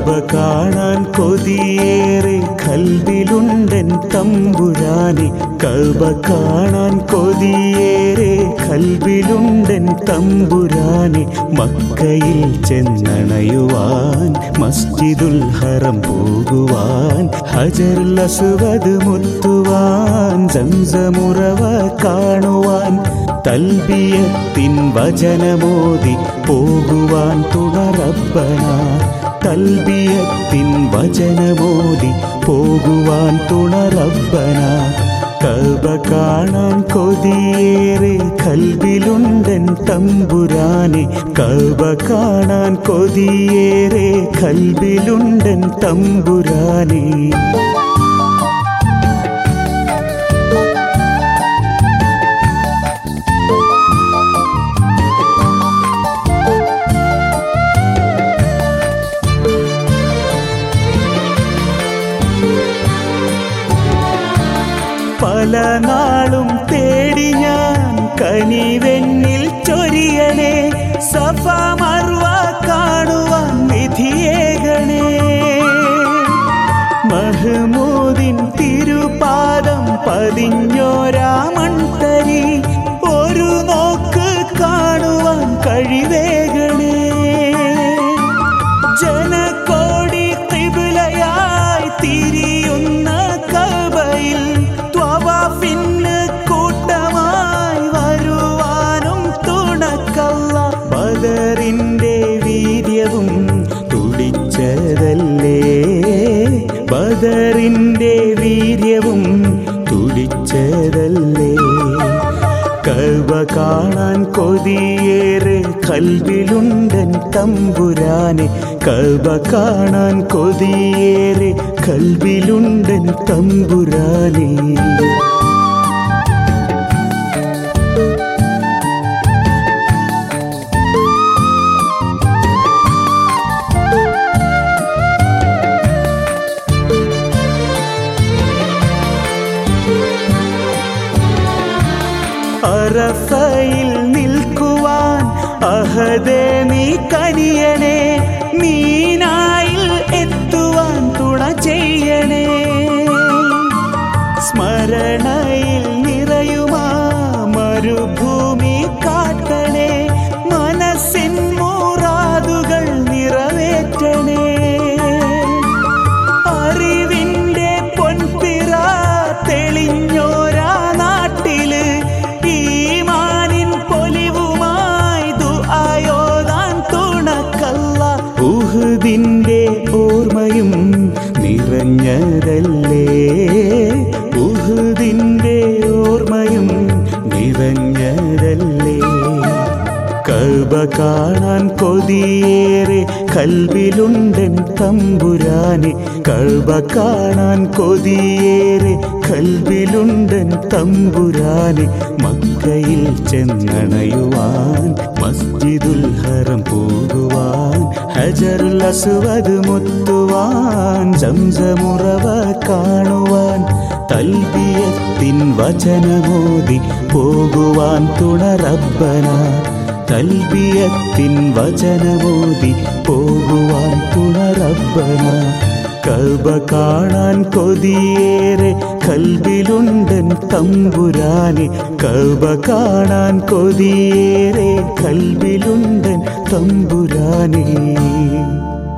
Kaaba കാണാൻ കൊതിയേറെ കൽവിലുണ്ടൻ തമ്പുരാനെ Kaaba കാണാൻ കൊതിയേറെ കൽവിലുണ്ടൻ തമ്പുരാനെ മക്കയിൽ ചെന്നണയുവാൻ മസ്ജിദുൽ ഹറം പോകുവാൻ ഹജർ ലസുവത് മുത്തുവാൻ സംസമുറവ കാണുവാൻ തൽബിയത്തിൻ വചനമോദി പോകുവാൻ തുണറപ്പന തൽബിയത്തിൻ വചനമോദി പോകുവാൻ തുണറപ്പന കൽബ കാണാൻ കൊതിയേറെ കൽവിലുണ്ടൻ തമ്പുരാനെ കൽബ കാണാൻ കൊതിയേറെ കൽവിലുണ്ടൻ തമ്പുരാനെ പല നാളും തേടി ഞാൻ കനിവെണ്ണിൽ ചൊരിയണേ സഫ മറുവ കാണുവാൻ വിധിയേകണേ മഹ്മൂദിൻ തിരുപാദം പതിഞ്ഞോരാമൺതരി ഒരു നോക്ക് കാണുവാൻ കഴിവേകണേ ജനകോടി കിബിലയായി തിരിയുന്ന കബയിൽ ത്വവാഫിന് കൂട്ടമായി വരുവാനും തുണക്കല്ല ബദറിന്റെ വീര്യവും തുടിച്ചതല്ലേ ബദറിന്റെ വീര്യവും തുടിച്ചതല്ലേ കൽവ കാണാൻ കൊതിയേറെ കൽവിലുണ്ടൻ തമ്പുരാനെ കൽവ കാണാൻ കൊതിയേറെ കൽവിലുണ്ടൻ തമ്പുരാനെ അറഫയിൽ നിൽക്കുവാൻ അഹദേ നീ കനിയണേ മീനായിൽ എത്തുവാൻ തുണ ചെയ്യണേ സ്മരണയിൽ നിറയുമാ മരുഭൂമി കാട്ടണേ മനസ്സിൻ മൂറാതുകൾ നിറവേറ്റണേ അറിവിന്റെ പൊൻപിറ തെളിഞ്ഞോരാ നാട്ടില് ഈമാനിൻ പൊലിവുമായി ദുആയോതാൻ തുണക്കല്ല ഉഹുദിന്റെ ഓർമ്മയും നിറഞ്ഞതല്ലേ ഉഹുദിന്റെ ഓർമ്മയും നിറഞ്ഞതല്ലേ കൽബ കാണാൻ കൊതിയേറെ കൽവിലുണ്ടൻ തമ്പുരാനെ കൽബ കാണാൻ കൊതിയേറെ കൽവിലുണ്ടൻ തമ്പുരാനെ മക്കയിൽ ചെന്നണയുവാൻ മസ്ജിദുൽ ഹറം പോകുവാൻ ഹജറുൽ അസ്വദ് മുത്തുവാൻ സംസമുറവ കാണുവാൻ തൽബിയത്തിൻ വചനമോദി പോകുവാൻ തുണറബ്ബന തൽബിയത്തിൻ വചനമോദി പോകുവാൻ തുണറബ്ബന കൽബ കാണാൻ കൊതിയേറെ കൽബിലുണ്ടൻ തമ്പുരാനെ കൽബ കാണാൻ കൊതിയേറെ കൽബിലുണ്ടൻ തമ്പുരാനെ